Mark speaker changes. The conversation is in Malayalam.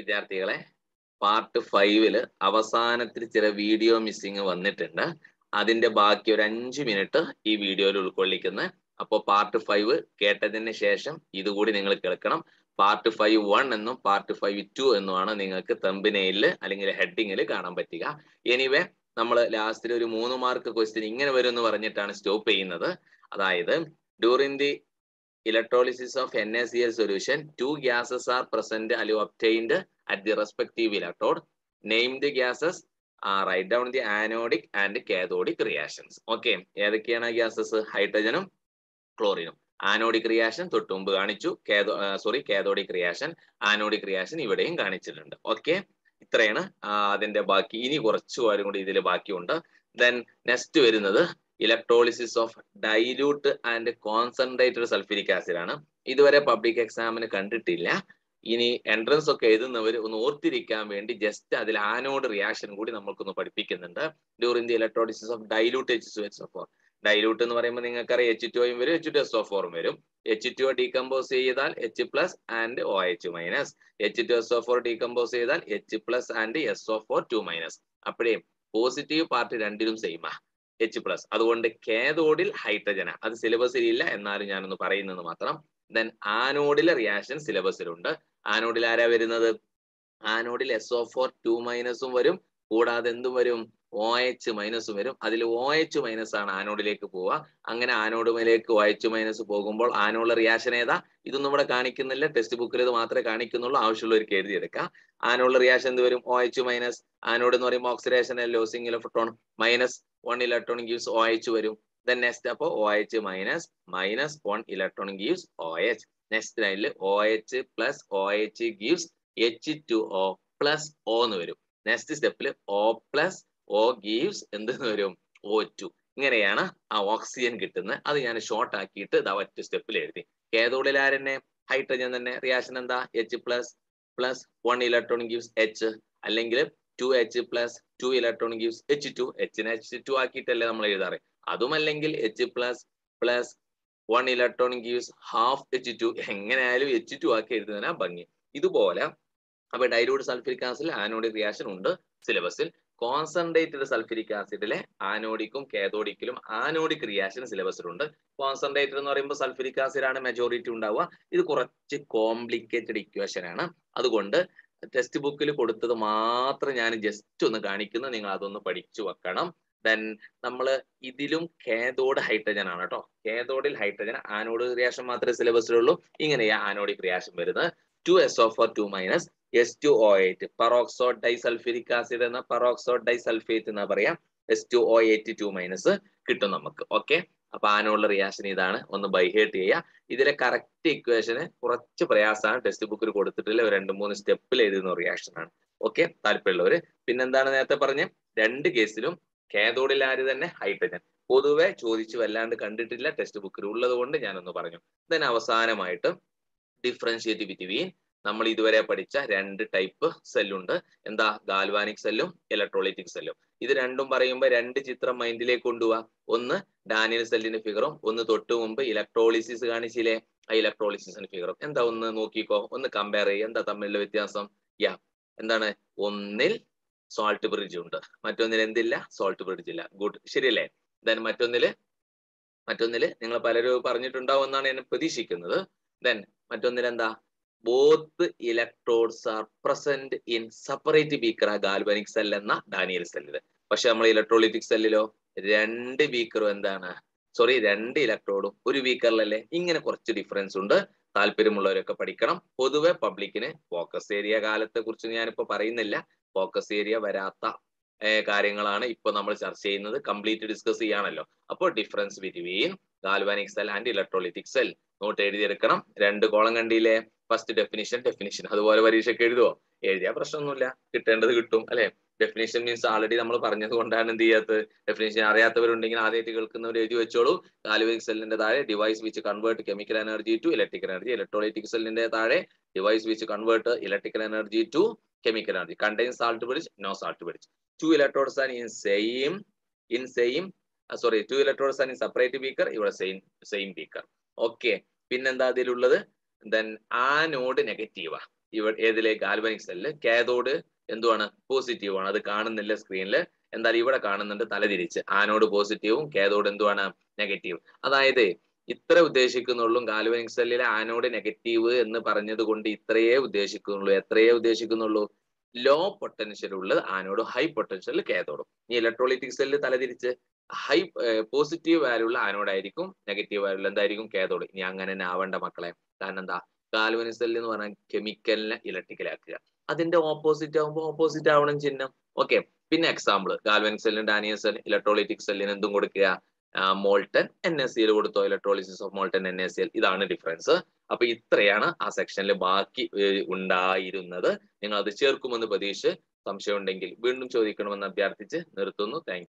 Speaker 1: വിദ്യാർത്ഥികളെ പാർട്ട് ഫൈവില് അവസാനത്തിൽ ചില വീഡിയോ മിസ്സിങ് വന്നിട്ടുണ്ട് അതിന്റെ ബാക്കി ഒരു അഞ്ച് മിനിറ്റ് ഈ വീഡിയോയിൽ ഉൾക്കൊള്ളിക്കുന്നത് അപ്പോൾ പാർട്ട് ഫൈവ് കേട്ടതിന് ശേഷം ഇതുകൂടി നിങ്ങൾ കേൾക്കണം പാർട്ട് ഫൈവ് വൺ എന്നും പാർട്ട് ഫൈവ് ടു എന്നുമാണ് നിങ്ങൾക്ക് തമ്പിനയില് അല്ലെങ്കിൽ ഹെഡിങ്ങിൽ കാണാൻ പറ്റുക എനിവേ നമ്മൾ ലാസ്റ്റിൽ ഒരു മൂന്ന് മാർക്ക് ക്വസ്റ്റ്യൻ ഇങ്ങനെ വരും എന്ന് പറഞ്ഞിട്ടാണ് സ്റ്റോപ്പ് ചെയ്യുന്നത് അതായത് during the electrolysis of NaCl solution, two gases are present or obtained at the respective electrode. Name the gases. Uh, write down the anodic and cathodic reactions. Okay. ഏതൊക്കെയാണ് ഗ്യാസസ് ഹൈഡ്രജനും ക്ലോറിനും ആനോഡിക് റിയാക്ഷൻ തൊട്ട് മുമ്പ് കാണിച്ചു കേതോ sorry cathodic reaction anodic reaction ഇവിടെയും കാണിച്ചിട്ടുണ്ട് ഓക്കെ ഇത്രയാണ് അതിന്റെ ബാക്കി ഇനി കുറച്ചു കാര്യം കൂടി ഇതിൽ ബാക്കിയുണ്ട് ദെൻ നെക്സ്റ്റ് വരുന്നത് electrolysis of dilute and concentrated sulphuric acid ആണ് ഇതുവരെ പബ്ലിക് എക്സാമിന് കണ്ടിട്ടില്ല ഇനി എൻട്രൻസ് ഒക്കെ എഴുതുന്നവർ ഒന്ന് ഓർത്തിരിക്കാൻ വേണ്ടി ജസ്റ്റ് അതിൽ ആനോഡ് റിയാക്ഷൻ കൂടി നമ്മൾക്കൊന്ന് പഠിപ്പിക്കുന്നുണ്ട് during the electrolysis of dilute H two H four dilute എന്ന് പറയുമ്പോൾ നിങ്ങൾക്കറിയാം എച്ച് ടുയും വരും എച്ച് ടു എസ് ഓ ഫോറും വരും എച്ച് ടു ഡീകമ്പോസ് ചെയ്താൽ H plus and O H minus H two S O four decompose ചെയ്താൽ H plus and S O four two minus അപ്പോഴേ പോസിറ്റീവ് പാർട്ട് രണ്ടിലും സെയിമാ എച്ച് പ്ലസ് അതുകൊണ്ട് കേതോഡിൽ ഹൈഡ്രജന അത് സിലബസിൽ ഇല്ല എന്നാലും ഞാനൊന്ന് പറയുന്നത് മാത്രം ദെൻ ആനോഡിലെ റിയാക്ഷൻ സിലബസിലുണ്ട് ആനോഡിൽ ആരാ വരുന്നത് ആനോഡിൽ എസ് ഒ ഫോർ ടു മൈനസും വരും കൂടാതെ എന്തും വരും ഒ എച്ച് മൈനസും വരും അതിൽ ഒ എച്ച് മൈനസ് ആണ് ആനോഡിലേക്ക് പോവുക അങ്ങനെ ആനോഡുമേലേക്ക് ഒ എച്ച് മൈനസ് പോകുമ്പോൾ ആനോടുള്ള റിയാക്ഷൻ ഏതാ ഇതൊന്നും ഇവിടെ കാണിക്കുന്നില്ല ടെക്സ്റ്റ് ബുക്കിൽ ഇത് മാത്രമേ കാണിക്കുന്നുള്ളൂ ആവശ്യമുള്ളവർക്ക് എഴുതിയെടുക്കാം ആനോടുള്ള റിയാക്ഷൻ എന്ത് വരും ഒ എച്ച് മൈനസ് ആനോഡ് എന്ന് പറയുമ്പോൾ oxidation losing electron minus one electron gives O H വരും ദെൻ നെക്സ്റ്റ് അപ്പോൾ O H minus minus one electron gives O H next ലൈനിൽ O H plus O H gives H two O plus O എന്ന് വരും നെക്സ്റ്റ് സ്റ്റെപ്പിൽ ഒ പ്ലസ് ഒ ഗീവ്സ് എന്തെന്ന് വരും ഒ ടു ഇങ്ങനെയാണ് ആ ഓക്സിജൻ കിട്ടുന്നത് അത് ഞാൻ ഷോർട്ട് ആക്കിയിട്ട് ഇതാ ഒറ്റ സ്റ്റെപ്പിൽ എഴുതി ഏതോടിൽ ആരെന്നെ ഹൈഡ്രജൻ തന്നെ റിയാക്ഷൻ എന്താ H plus plus one electron gives H അല്ലെങ്കിൽ two H plus two electron gives H two എച്ചിനെ എച്ച് ടു ആക്കിയിട്ടല്ലേ നമ്മൾ എഴുതാറ് അതുമല്ലെങ്കിൽ H plus plus one electron gives half H two എങ്ങനെയായാലും എച്ച് ടു ആക്കി എഴുതുന്നതിനാ ഭംഗി ഇതുപോലെ അപ്പൊ ഡൈലൂട്ട് സൾഫ്യൂരിക് ആസിഡിൽ ആനോഡിക് റിയാക്ഷൻ ഉണ്ട് സിലബസിൽ കോൺസെൻട്രേറ്റഡ് സൾഫ്യൂരിക് ആസിഡിലെ ആനോഡിക്കും കാഥോഡിക്കിലും ആനോഡിക് റിയാക്ഷൻ സിലബസിലുണ്ട് കോൺസെൻട്രേറ്റഡ് എന്ന് പറയുമ്പോൾ സൾഫ്യൂരിക് ആസിഡ് ആണ് മെജോറിറ്റി ഉണ്ടാവുക ഇത് കുറച്ച് കോംപ്ലിക്കേറ്റഡ് ഇക്വേഷൻ ആണ് അതുകൊണ്ട് ടെക്സ്റ്റ് ബുക്കിൽ കൊടുത്തത് മാത്രം ഞാൻ ജസ്റ്റ് ഒന്ന് കാണിക്കുന്നു നിങ്ങൾ അതൊന്ന് പഠിച്ചു വെക്കണം ദെൻ നമ്മൾ ഇതിലും കേതോഡ് ഹൈഡ്രജൻ ആണ് കേട്ടോ കേതോഡിൽ ഹൈഡ്രജൻ ആനോഡ് റിയാക്ഷൻ മാത്രമേ സിലബസിലുള്ളൂ ഇങ്ങനെയാ ആനോഡിക് റിയാക്ഷൻ വരുന്നത് two S O four two minus S two O eight peroxo disulphuric acid എന്ന പെറോക്സോ ഡൈസൾഫേറ്റ് എന്നാ പറയാം S two O eight two minus കിട്ടും നമുക്ക് ഓക്കെ അപ്പൊ ആനുള്ള റിയാക്ഷൻ ഇതാണ് ഒന്ന് ബൈഹേർട്ട് ചെയ്യുക ഇതിലെ കറക്റ്റ് ഇക്വേഷന് കുറച്ച് പ്രയാസമാണ് ടെക്സ്റ്റ് ബുക്കിൽ കൊടുത്തിട്ടില്ല ഒരു രണ്ട് മൂന്ന് സ്റ്റെപ്പിൽ എഴുതുന്ന റിയാക്ഷൻ ആണ് ഓക്കെ താല്പര്യമുള്ളവര് പിന്നെന്താണ് നേരത്തെ പറഞ്ഞ രണ്ട് കേസിലും കേതോഡിൽ ആര് തന്നെ ഹൈഡ്രജൻ പൊതുവെ ചോദിച്ചു വല്ലാണ്ട് കണ്ടിട്ടില്ല ടെക്സ്റ്റ് ബുക്കിൽ ഉള്ളത് കൊണ്ട് ഞാനൊന്ന് പറഞ്ഞു ദെൻ അവസാനമായിട്ട് ഡിഫറൻഷിയേറ്റ് ബിറ്റ്വീൻ നമ്മൾ ഇതുവരെ പഠിച്ച രണ്ട് ടൈപ്പ് സെല്ലുണ്ട് എന്താ ഗാൽവാനിക് സെല്ലും ഇലക്ട്രോളിറ്റിക് സെല്ലും ഇത് രണ്ടും പറയുമ്പോൾ രണ്ട് ചിത്രം മൈൻഡിലേക്ക് കൊണ്ടുപോവാ ഒന്ന് ഡാനിയൽ സെല്ലിന്റെ ഫിഗറും ഒന്ന് തൊട്ട് മുമ്പ് ഇലക്ട്രോളിസിസ് കാണിച്ചില്ലേ ആ ഇലക്ട്രോളിസിന്റെ ഫിഗറും എന്താ ഒന്ന് നോക്കിക്കോ ഒന്ന് കമ്പയർ ചെയ്യുക എന്താ തമ്മിലുള്ള വ്യത്യാസം യാ എന്താണ് ഒന്നിൽ സോൾട്ട് ബ്രിഡ്ജ് ഉണ്ട് മറ്റൊന്നിൽ എന്തില്ല സോൾട്ട് ബ്രിഡ്ജ് ഇല്ല ഗുഡ് ശരിയല്ലേ ദെൻ മറ്റൊന്നില് മറ്റൊന്നില് നിങ്ങൾ പലരും പറഞ്ഞിട്ടുണ്ടാവും എന്നാണ് ഞാൻ പ്രതീക്ഷിക്കുന്നത് ദെൻ മറ്റൊന്നിൽ എന്താ both electrodes are present in separate beaker ആ ഗാൽവനിക് സെൽ എന്ന ഡാനിയൽ സെല്ലില് പക്ഷെ നമ്മൾ ഇലക്ട്രോളിറ്റിക് സെല്ലിലോ രണ്ട് ബീക്കറും എന്താണ് സോറി രണ്ട് ഇലക്ട്രോഡും ഒരു ബീക്കറിലല്ലേ ഇങ്ങനെ കുറച്ച് ഡിഫറൻസ് ഉണ്ട് താല്പര്യമുള്ളവരൊക്കെ പഠിക്കണം പൊതുവെ പബ്ലിക്കിന് ഫോക്കസ് ഏരിയ കാലത്തെ കുറിച്ച് ഞാനിപ്പോ പറയുന്നില്ല ഫോക്കസ് ഏരിയ വരാത്ത കാര്യങ്ങളാണ് ഇപ്പൊ നമ്മൾ ചർച്ച ചെയ്യുന്നത് കംപ്ലീറ്റ് ഡിസ്കസ് ചെയ്യാണല്ലോ അപ്പോൾ difference between galvanic cell and electrolytic cell note എഴുതിയെടുക്കണം രണ്ട് കോളം കണ്ടിയില്ലേ ഫസ്റ്റ് ഡെഫിനിഷൻ ഡെഫിനിഷൻ അതുപോലെ പരീക്ഷയ്ക്ക് എഴുതുവോ എഴുതിയാ പ്രശ്നമൊന്നുമില്ല കിട്ടേണ്ടത് കിട്ടും അല്ലെ ഡെഫിനിഷൻ മീൻസ് ആൾറെഡി നമ്മൾ പറഞ്ഞത് കൊണ്ടാണ് എന്ത് ചെയ്യാത്തത് ഡെഫിനിഷൻ അറിയാത്തവരുണ്ടെങ്കിൽ ആദ്യമായിട്ട് കേൾക്കുന്നവർ എഴുതി വെച്ചോളൂ കാലുവിക് സെല്ലിന്റെ താഴെ device which convert chemical energy to electrical energy electrolytic സെല്ലിന്റെ താഴെ device which convert electrical energy to chemical energy contain salt bridge no salt bridge two electrodes are in same in same sorry two electrodes are in separate beaker ഇവിടെ സെയിം സെയിം ബീക്കർ ഓക്കെ പിന്നെന്താ അതിലുള്ളത് ദെൻ ആനോഡ് നെഗറ്റീവാ ഇവ ഏതിലെ ഗാൽവനിക് സെല്ലില് കാഥോഡ് എന്തുവാണ് പോസിറ്റീവ് ആണ് അത് കാണുന്നില്ല സ്ക്രീനിൽ എന്തായാലും ഇവിടെ കാണുന്നുണ്ട് തലതിരിച്ച് ആനോട് പോസിറ്റീവും കാഥോഡ് എന്തുവാണ് നെഗറ്റീവ് അതായത് ഇത്ര ഉദ്ദേശിക്കുന്നുള്ളൂ ഗാൽവനിക് സെല്ലിലെ ആനോട് നെഗറ്റീവ് എന്ന് പറഞ്ഞത് കൊണ്ട് ഇത്രയേ ഉദ്ദേശിക്കുന്നുള്ളൂ എത്രയേ ഉദ്ദേശിക്കുന്നുള്ളൂ ലോ പൊട്ടൻഷ്യൽ ഉള്ളത് ആനോട് ഹൈ പൊട്ടൻഷ്യൽ കാഥോഡും ഈ ഇലക്ട്രോളിറ്റിക് സെല്ല് തലതിരിച്ച് ഹൈ പോസിറ്റീവ് വാല്യൂ ഉള്ള ആനോഡായിരിക്കും നെഗറ്റീവ് വാല്യൂ ഉള്ള എന്തായിരിക്കും കാഥോഡ് ഇനി അങ്ങനെ തന്നെ ആവേണ്ട മക്കളെ കാരണം എന്താ ഗാൽവനിക് സെല്ല് എന്ന് പറഞ്ഞാൽ കെമിക്കലിനെ ഇലക്ട്രിക്കൽ ആക്കുക അതിന്റെ ഓപ്പോസിറ്റ് ആകുമ്പോൾ ഓപ്പോസിറ്റ് ആവണം ചിഹ്നം ഓക്കെ പിന്നെ എക്സാമ്പിൾ ഗാൽവനിക് സെല്ലിന് ഡാനിയൽ സെൽ ഇലക്ട്രോളിറ്റിക് സെല്ലിന് എന്തും കൊടുക്കുക മോൾട്ടൻ എൻ എസ് സിയിൽ കൊടുത്തോ electrolysis of molten N S സിയിൽ ഇതാണ് ഡിഫറൻസ് അപ്പൊ ഇത്രയാണ് ആ സെക്ഷനിൽ ബാക്കി ഉണ്ടായിരുന്നത് നിങ്ങൾ അത് ചേർക്കുമെന്ന് പ്രതീക്ഷിച്ച് സംശയം ഉണ്ടെങ്കിൽ വീണ്ടും ചോദിക്കണമെന്ന് അഭ്യർത്ഥിച്ച് നിർത്തുന്നു താങ്ക്